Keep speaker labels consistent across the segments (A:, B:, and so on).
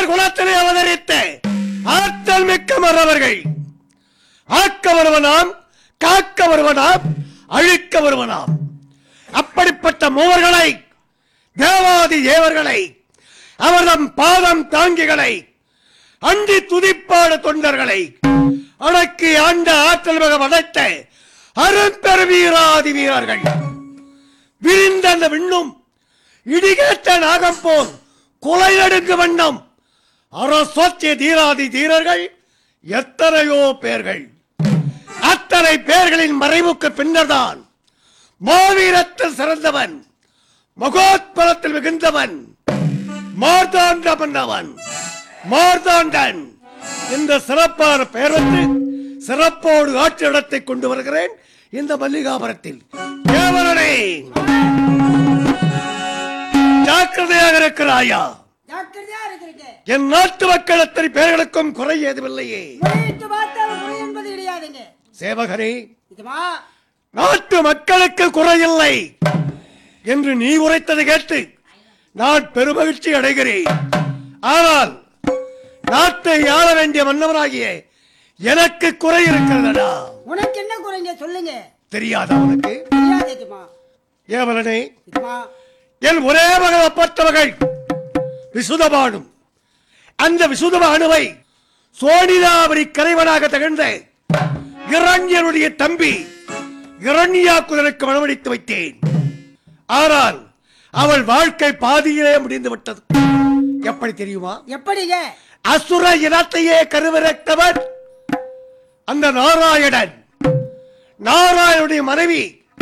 A: மன்னர் குலத்திலே அவதரித்த ஆற்றல் மிக்க மறவர்கள் ஆக்க வருவனாம் காக்க வருவனாம் அழிக்க வருவனாம் அப்படிப்பட்ட மூவர்களை தேவாதி தேவர்களை அவர்தம் பாதம் தாங்கிகளை அண்டி துதிப்பாடு தொண்டர்களை அடக்கி ஆண்ட ஆற்றல் மிக வளைத்த அரும்பெரு வீராதி வீரர்கள் விரிந்த அந்த விண்ணும் இடிகேட்ட நாகம் போல் கொலை நடுங்கு வண்ணம் அரசோத்திய தீராதி தீரர்கள் எத்தனையோ பேர்கள் அத்தனை பேர்களின் மறைவுக்கு பின்னர்தான் மாவீரத்தில் சிறந்தவன் மகோத்பலத்தில் மிகுந்தவன் மார்தாண்ட மன்னவன் மார்தாண்டன் இந்த சிறப்பான பெயர் வந்து சிறப்போடு ஆட்சி இடத்தை கொண்டு வருகிறேன் இந்த மல்லிகாபுரத்தில் தேவரனே ஜாக்கிரதையாக இருக்கிறாயா
B: ஜாக்கிரதையா இருக்கிறீங்க
A: என் நாட்டு மக்கள் அத்தனை பேர்களுக்கும் குறை ஏதுமில்லையே
B: முறையிட்டு பார்த்தாலும் குறை என்பது கிடையாதுங்க
A: சேவகரே
B: இதுமா
A: நாட்டு மக்களுக்கு குறையில்லை என்று நீ உரைத்ததை கேட்டு நான் பெருமகிழ்ச்சி அடைகிறேன் ஆனால் நாட்டை ஆள வேண்டிய மன்னவனாகிய எனக்கு குறை இருக்கிறதடா
B: உனக்கு என்ன குறைங்க சொல்லுங்க
A: தெரியாதா உனக்கு
B: தெரியாது இதுமா
A: ஏவலனே
B: இதுமா
A: என் ஒரே மகள் அப்பட்டவர்கள் விசுதபானும் அந்த விசுதபானுவை சோனிதாபரி கரைவனாக திகழ்ந்த இரண்யனுடைய தம்பி இரண்யாக்குதலுக்கு மனமடித்து வைத்தேன் ஆனால் அவள் வாழ்க்கை பாதியிலே முடிந்து விட்டது எப்படி தெரியுமா
B: எப்படிங்க
A: அசுர இனத்தையே கருவறைத்தவன் அந்த நாராயணன் நாராயணுடைய மனைவி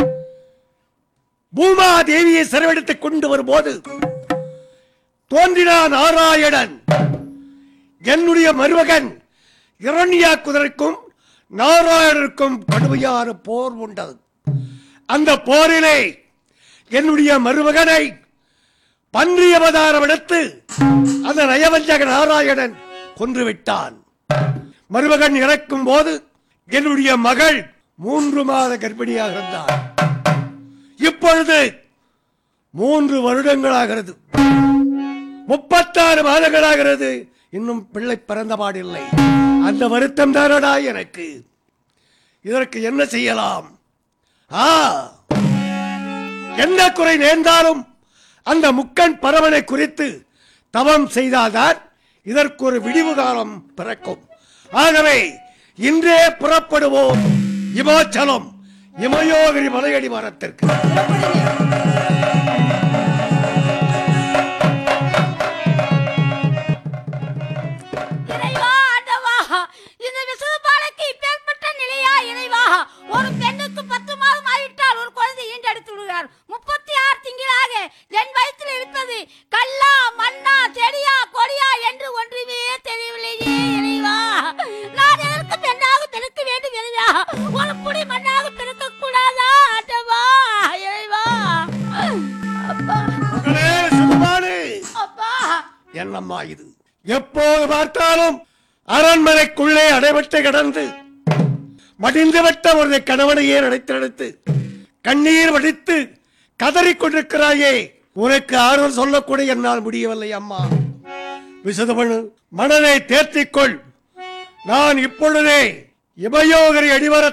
A: பூமா தேவியை சிறைவெடுத்துக் கொண்டு வரும்போது தோன்றினான் நாராயணன் என்னுடைய மருமகன் இரண்யாக்குதலுக்கும் நாராயணனுக்கும் கடுமையான போர் உண்டது அந்த போரிலே என்னுடைய மருமகனை பன்றி அவதாரம் எடுத்து அந்த நயவஞ்சக நாராயணன் கொன்றுவிட்டான் மருமகன் இறக்கும் போது என்னுடைய மகள் மூன்று மாத கர்ப்பிணியாக இருந்தார் இப்பொழுது மூன்று வருடங்களாகிறது முப்பத்தாறு மாதங்களாகிறது இன்னும் பிள்ளை பிறந்த பாடில்லை அந்த வருத்தம் தானடா எனக்கு இதற்கு என்ன செய்யலாம் ஆ என்ன குறை நேர்ந்தாலும் அந்த முக்கன் பரவனை குறித்து தவம் செய்தால்தான் இதற்கு ஒரு விடிவு காலம் பிறக்கும் ஆகவே இன்றே புறப்படுவோம் இமாச்சலம் இமயோகிரி மலையடி மரத்திற்கு
C: இறைவா ஆண்டவா இந்த விசுவாலைக்கு இப்பேற்பட்ட நிலையா இறைவா ஒரு பெண்ணுக்கு பத்து மாதம் ஆகிவிட்டால் ஒரு குழந்தை ஈண்டெடுத்து விடுகிறார் முப்பத்தி ஆறு திங்களாக என் வயிற்றில் இருப்பது கல்லா மண்ணா செடியா கொடியா என்று ஒன்றுமே தெரியவில்லையே இறைவா நான் எதற்கு பெண்ணாக பிறக்க வேண்டும் இறைவா ஒரு புடி மண்ணாக பிறக்க கூடாதா ஆண்டவா இறைவா அப்பா
A: மகளே சுகுமாரி
C: அப்பா
A: என்னம்மா இது எப்போது பார்த்தாலும் அரண்மனைக்குள்ளே அடைபட்டு கிடந்து மடிந்துவிட்ட ஒரு கணவனையே நினைத்தெடுத்து கண்ணீர் வடித்து கதறிக் கொண்டிருக்கிறாயே உனக்கு ஆறுதல் சொல்லக்கூட என்னால் முடியவில்லை அம்மா விசதமனு மனதை தேர்த்திக்கொள் நான் இப்பொழுதே இமயோகரி அடிவர